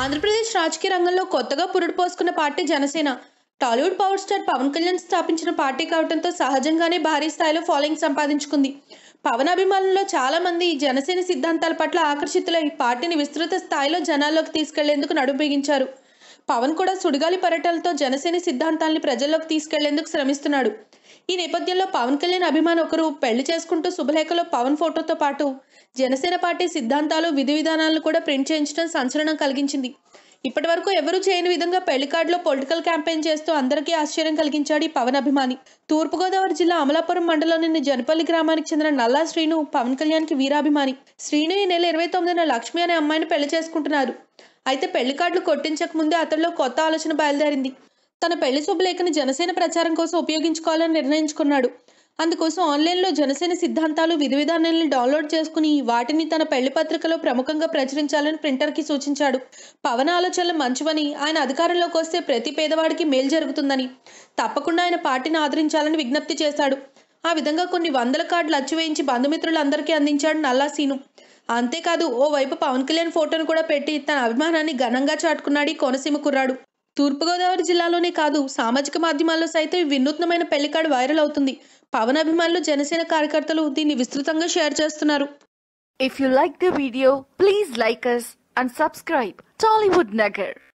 ఆంధ్రప్రదేశ్ రాజకీయ రంగంలో కొత్తగా పురుడు పోసుకున్న party Janasena Tollywood power star Pawan Kalyan స్థాపించిన పార్టీ కావడంతో సహజంగానే భారీ స్థాయిలో ఫాలోయింగ్ సంపాదించుకుంది పవన్ అభిమానుల్లో చాలా మంది జనసేన సిద్ధాంతాల పట్ల ఆకర్షితులై పార్టీని విస్తృత స్థాయిలో జనాల్లోకి తీసుకెళ్లేందుకు నడుం బిగించారు పవన్ కూడా సుడిగాలి పర్యటనలతో జనసేన సిద్ధాంతాల్ని ప్రజల్లోకి తీసుకెళ్లేందుకు శ్రమిస్తున్నాడు ఈ నేపథ్యంలో పవన్ కళ్యాణ్ అభిమాని ఒకరు పెళ్లి చేసుకుంటూ శుభలేఖలో పవన్ ఫోటోతో పాటు జనసేన పార్టీ సిద్ధాంతాలు విధి విధానాలను కూడా ప్రింట్ చేయించడం సంచలనం కలిగించింది ఇప్పటి వరకు ఎవరూ చేయని విధంగా పెళ్లి కార్డులో పొలిటికల్ క్యాంపెయిన్ చేస్తూ అందరికీ ఆశ్చర్యం కలిగించాడు ఈ పవన్ అభిమాని తూర్పుగోదావరి జిల్లా అమలాపురం మండలంలోని జనపల్లి గ్రామానికి చెందిన నల్లా శ్రీను పవన్ కళ్యాణ్కి వీరాభిమాని శ్రీను ఈ నెల ఇరవై తొమ్మిదిన లక్ష్మి అనే అమ్మాయిని పెళ్లి చేసుకుంటున్నారు అయితే పెళ్లి కార్డులు కొట్టించక ముందే అతడిలో కొత్త ఆలోచన బయలుదేరింది తన పెళ్లి శుభలేఖని జనసేన ప్రచారం కోసం ఉపయోగించుకోవాలని నిర్ణయించుకున్నాడు అందుకోసం ఆన్లైన్లో జనసేన సిద్ధాంతాలు విధి విధానాలను డౌన్లోడ్ చేసుకుని వాటిని తన పెళ్లి పత్రికలో ప్రముఖంగా ప్రచురించాలని ప్రింటర్కి సూచించాడు పవన్ ఆలోచనలు మంచివని ఆయన అధికారంలోకి వస్తే ప్రతి పేదవాడికి మేలు జరుగుతుందని తప్పకుండా ఆయన పార్టీని ఆదరించాలని విజ్ఞప్తి చేశాడు ఆ విధంగా కొన్ని వందల కార్డులు అచ్చువేయించి బంధుమిత్రులందరికీ అందించాడు నల్లా సీను అంతేకాదు ఓ వైపు పవన్ కళ్యాణ్ ఫోటోను కూడా పెట్టి తన అభిమానాన్ని ఘనంగా చాటుకున్నాడు ఈ కోనసీమ కుర్రాడు తూర్పుగోదావరి జిల్లాలోనే కాదు సామాజిక మాధ్యమాల్లో సైతం ఈ వినూత్నమైన పెళ్లి కార్డు వైరల్ అవుతుంది పవన్ అభిమానులు జనసేన కార్యకర్తలు దీన్ని విస్తృతంగా షేర్ చేస్తున్నారు If you like the video, please like us and subscribe Tollywood Nagar.